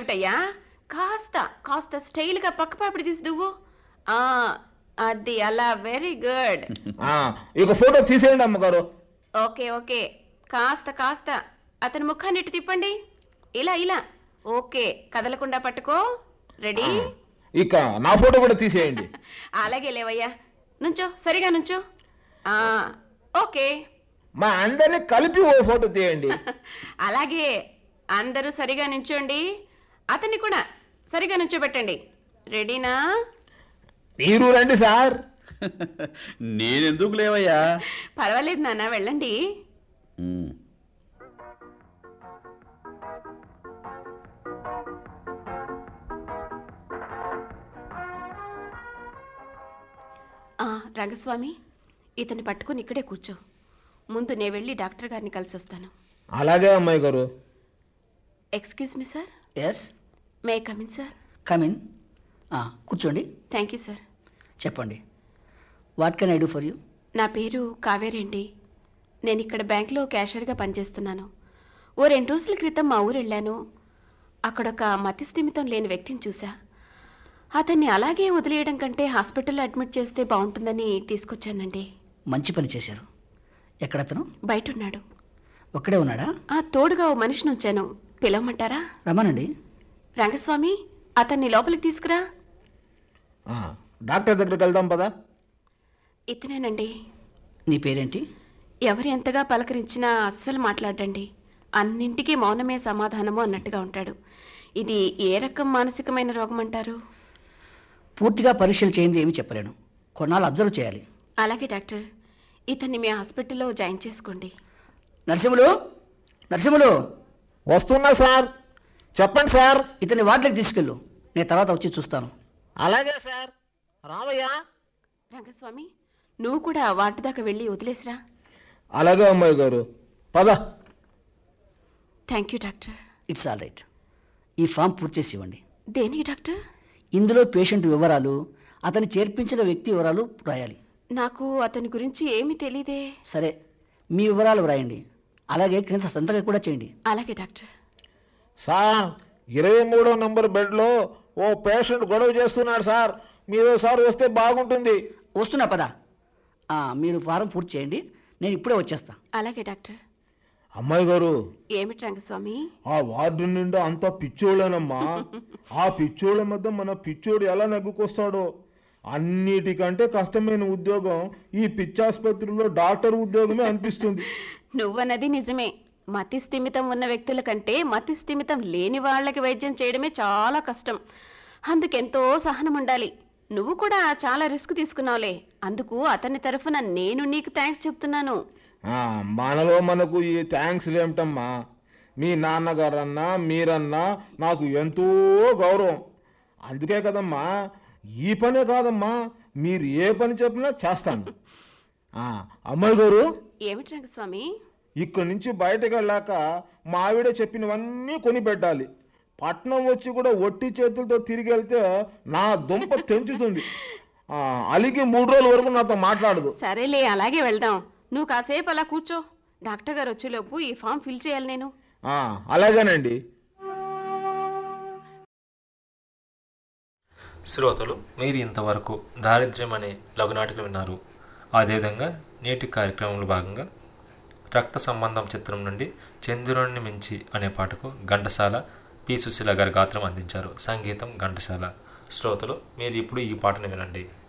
ఏమిటయ్యా కాస్త కాస్త స్టైల్గా పక్కపాపిడి తీసి దువ్వు ఆ, అది అలా వెరీ గుడ్ ఆ, ఇక ఫోటో తీసేయండి అమ్మగారు ఓకే ఓకే కాస్త కాస్త అతని ముఖాన్ని ఇటు తిప్పండి ఇలా ఇలా ఓకే కదలకుండా పట్టుకో రెడీ ఇక నా ఫోటో కూడా తీసేయండి అలాగే లేవయ్యా నుంచో సరిగా నుంచో ఆ, ఓకే మా అందరిని కలిపి ఓ ఫోటో తీయండి అలాగే అందరూ సరిగా నించోండి అతన్ని కూడా సరిగా నుంచోబెట్టండి రెడీనా మీరు రండి సార్ నేనెందుకు లేవయ్యా పర్వాలేదు నాన్న వెళ్ళండి ఉమ్. ఆ, రంగస్వామి ఇతన్ని పట్టుకుని ఇక్కడే కూర్చో ముందు నేను వెళ్ళి డాక్టర్ గారిని కలిసి వస్తాను అలాగే అమ్మాయి గారు excuse me sir yes may come in sir come in కూర్చోండి థ్యాంక్ యూ సార్ చెప్పండి what can I do for you నా పేరు కావేరి అండి నేను ఇక్కడ బ్యాంక్లో క్యాషియర్గా పనిచేస్తున్నాను ఓ రెండు రోజుల క్రితం మా ఊరు వెళ్ళాను అక్కడ ఒక మతిస్థిమితం లేని వ్యక్తిని చూసా అతన్ని అలాగే వదిలేయడం కంటే హాస్పిటల్లో అడ్మిట్ చేస్తే బాగుంటుందని తీసుకొచ్చానండి మంచి పని చేశారు ఎక్కడతను బయట ఉన్నాడు ఒక్కడే ఉన్నాడా ఆ తోడుగా ఓ మనిషిని ఉంచాను పిలవమంటారా రమ్మనండి రంగస్వామి అతన్ని లోపలికి తీసుకురా ఆ, డాక్టర్ దగ్గరికి వెళ్దాం పదా ఇతనేనండి నీ పేరేంటి ఎవరు ఎంతగా పలకరించినా అస్సలు మాట్లాడండి అన్నింటికీ మౌనమే సమాధానము అన్నట్టుగా ఉంటాడు ఇది ఏ రకం మానసికమైన రోగం అంటారు పూర్తిగా పరీక్షలు చేయింది ఏమీ చెప్పలేను కొన్నాళ్ళు అబ్జర్వ్ చేయాలి అలాగే డాక్టర్ ఇతన్ని మీ హాస్పిటల్లో జాయిన్ చేసుకోండి నరసింహులు నరసింహులు వస్తున్నా సార్ చెప్పండి సార్ ఇతని వార్డులకు తీసుకెళ్ళు నేను తర్వాత వచ్చి చూస్తాను అలాగే సార్ రావయ్యా రంగస్వామి నువ్వు కూడా వాటి దాకా వెళ్ళి వదిలేసిరా అలాగే అమ్మాయి గారు పద thank you doctor it's all right ఈ ఫామ్ పూర్తి చేసి ఇవ్వండి దేనికి డాక్టర్ ఇందులో పేషెంట్ వివరాలు అతని చేర్పించిన వ్యక్తి వివరాలు రాయాలి నాకు అతని గురించి ఏమీ తెలీదే సరే మీ వివరాలు వ్రాయండి అలాగే క్రింద సంతకం కూడా చేయండి అలాగే డాక్టర్ సార్ ఇరవై మూడో నంబర్ బెడ్లో ఓ పేషెంట్ గొడవ చేస్తున్నాడు సార్ మీరు సార్ వస్తే బాగుంటుంది వస్తున్నా పద ఆ, మీరు ఫారం పూర్తి చేయండి నేను ఇప్పుడే వచ్చేస్తా అలాగే డాక్టర్ అమ్మాయి గారు ఏమిటి రంగస్వామి ఆ వార్డు నిండా అంతా పిచ్చోళ్ళేనమ్మా ఆ పిచ్చోళ్ళ మధ్య మన పిచ్చోడు ఎలా నెగ్గుకొస్తాడో అన్నిటికంటే కష్టమైన ఉద్యోగం ఈ పిచ్చాసుపత్రిలో డాక్టర్ ఉద్యోగమే అనిపిస్తుంది నువ్వన్నది నిజమే మతి స్థిమితం ఉన్న వ్యక్తుల కంటే మతి స్థిమితం లేని వాళ్ళకి వైద్యం చేయడమే చాలా కష్టం అందుకెంతో సహనం ఉండాలి నువ్వు కూడా చాలా రిస్క్ తీసుకున్నావులే అందుకు అతని తరఫున నేను నీకు థ్యాంక్స్ చెప్తున్నాను ఆ, మనలో మనకు ఈ థ్యాంక్స్ ఏమిటమ్మా మీ నాన్నగారన్నా మీరన్నా నాకు ఎంతో గౌరవం అందుకే కదమ్మా ఈ పనే కాదమ్మా మీరు ఏ పని చెప్పినా చేస్తాను ఆ, అమ్మాయి గారు ఏమిటి రంగస్వామి ఇక్కడి నుంచి బయటకు వెళ్ళాక మా ఆవిడ చెప్పినవన్నీ కొని పెట్టాలి పట్నం వచ్చి కూడా ఒట్టి చేతులతో తిరిగి వెళ్తే నా దుంప తెంచుతుంది ఆ, అలిగి మూడు రోజుల వరకు నాతో మాట్లాడదు సరేలే అలాగే వెళ్దాం నువ్వు కాసేపు అలా కూర్చో డాక్టర్ గారు వచ్చేలోపు ఈ ఫామ్ ఫిల్ చేయాలి నేను ఆ, అలాగేనండి శ్రోతలు మీరు ఇంతవరకు దారిద్ర్యం అనే లఘునాటిక విన్నారు అదేవిధంగా నేటి కార్యక్రమంలో భాగంగా రక్త సంబంధం చిత్రం నుండి చంద్రుడిని మించి అనే పాటకు ఘంటసాల పి సుశీల గారి గాత్రం అందించారు సంగీతం ఘంటసాల శ్రోతలు మీరు ఇప్పుడు ఈ పాటను వినండి